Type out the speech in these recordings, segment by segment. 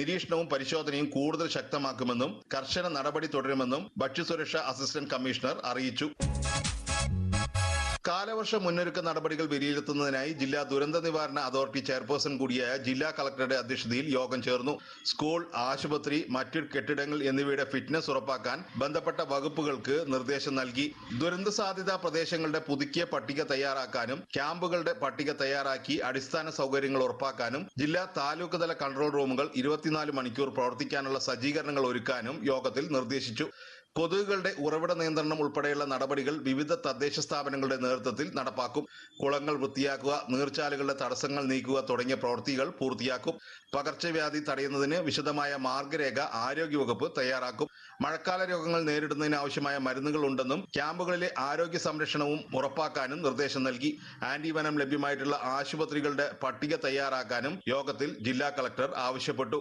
നിരീക്ഷണവും പരിശോധനയും കൂടുതൽ ശക്തമാക്കുമെന്നും കർശന നടപടി തുടരുമെന്നും ഭക്ഷ്യസുരക്ഷാ അസിസ്റ്റന്റ് കമ്മീഷണർ അറിയിച്ചു കാലവർഷ മുന്നൊരുക്ക നടപടികൾ വിലയിരുത്തുന്നതിനായി ജില്ലാ ദുരന്ത നിവാരണ അതോറിറ്റി ചെയർപേഴ്സൺ കൂടിയായ ജില്ലാ കളക്ടറുടെ അധ്യക്ഷതയിൽ യോഗം ചേർന്നു സ്കൂൾ ആശുപത്രി മറ്റു കെട്ടിടങ്ങൾ എന്നിവയുടെ ഫിറ്റ്നസ് ഉറപ്പാക്കാൻ ബന്ധപ്പെട്ട വകുപ്പുകൾക്ക് നിർദ്ദേശം നൽകി ദുരന്ത സാധ്യതാ പ്രദേശങ്ങളുടെ പുതുക്കിയ പട്ടിക തയ്യാറാക്കാനും ക്യാമ്പുകളുടെ പട്ടിക തയ്യാറാക്കി അടിസ്ഥാന സൗകര്യങ്ങൾ ഉറപ്പാക്കാനും ജില്ലാ താലൂക്ക് തല കൺട്രോൾ റൂമുകൾ ഇരുപത്തിനാല് മണിക്കൂർ പ്രവർത്തിക്കാനുള്ള സജ്ജീകരണങ്ങൾ ഒരുക്കാനും യോഗത്തിൽ നിർദ്ദേശിച്ചു കൊതുകുകളുടെ ഉറവിട നിയന്ത്രണം ഉൾപ്പെടെയുള്ള നടപടികൾ വിവിധ തദ്ദേശ സ്ഥാപനങ്ങളുടെ നേതൃത്വത്തിൽ നടപ്പാക്കും കുളങ്ങൾ വൃത്തിയാക്കുക നീർച്ചാലുകളുടെ തടസ്സങ്ങൾ നീക്കുക തുടങ്ങിയ പ്രവൃത്തികൾ പൂർത്തിയാക്കും പകർച്ചവ്യാധി തടയുന്നതിന് വിശദമായ മാർഗരേഖ ആരോഗ്യവകുപ്പ് തയ്യാറാക്കും മഴക്കാല രോഗങ്ങൾ നേരിടുന്നതിന് ആവശ്യമായ മരുന്നുകൾ ഉണ്ടെന്നും ക്യാമ്പുകളിലെ ആരോഗ്യ സംരക്ഷണവും ഉറപ്പാക്കാനും നിർദ്ദേശം നൽകി ആന്റിവനം ലഭ്യമായിട്ടുള്ള ആശുപത്രികളുടെ പട്ടിക തയ്യാറാക്കാനും യോഗത്തിൽ ജില്ലാ കളക്ടർ ആവശ്യപ്പെട്ടു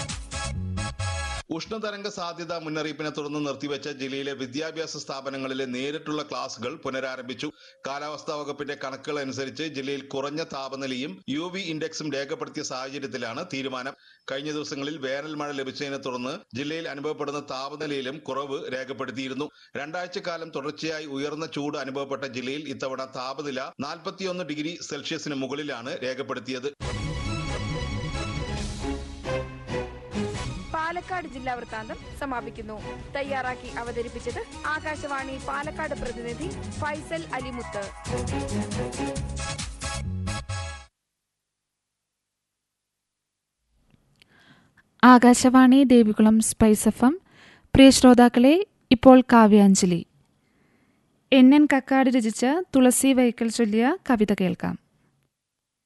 ഉഷ്ണതരംഗ സാധ്യത മുന്നറിയിപ്പിനെ തുടർന്ന് നിർത്തിവെച്ച ജില്ലയിലെ വിദ്യാഭ്യാസ സ്ഥാപനങ്ങളിലെ നേരിട്ടുള്ള ക്ലാസുകൾ പുനരാരംഭിച്ചു കാലാവസ്ഥാ വകുപ്പിന്റെ കണക്കുകൾ അനുസരിച്ച് ജില്ലയിൽ കുറഞ്ഞ താപനിലയും യു വി ഇൻഡെക്സും രേഖപ്പെടുത്തിയ സാഹചര്യത്തിലാണ് തീരുമാനം കഴിഞ്ഞ ദിവസങ്ങളിൽ വേനൽ മഴ ലഭിച്ചതിനെ തുടർന്ന് ജില്ലയിൽ അനുഭവപ്പെടുന്ന താപനിലയിലും കുറവ് രേഖപ്പെടുത്തിയിരുന്നു രണ്ടാഴ്ച കാലം തുടർച്ചയായി ഉയർന്ന ചൂട് അനുഭവപ്പെട്ട ജില്ലയിൽ ഇത്തവണ താപനില നാൽപ്പത്തിയൊന്ന് ഡിഗ്രി സെൽഷ്യസിന് മുകളിലാണ് രേഖപ്പെടുത്തിയത് പാലക്കാട് ജില്ലാ വൃത്താന്തം സമാപിക്കുന്നു തയ്യാറാക്കി അവതരിപ്പിച്ചത് ആകാശവാണി പാലക്കാട് പ്രതിനിധി Faisal Alimuth Akashvani Devikulam spice F M പ്രിയ ശ്രോതാക്കളെ ഇപ്പോൾ കാവ്യാഞ്ജലി എൻ എൻ കക്കാട് രചിച്ച തുളസി വൈക്കൽ ചൊല്ലിയ കവിത കേൾക്കാം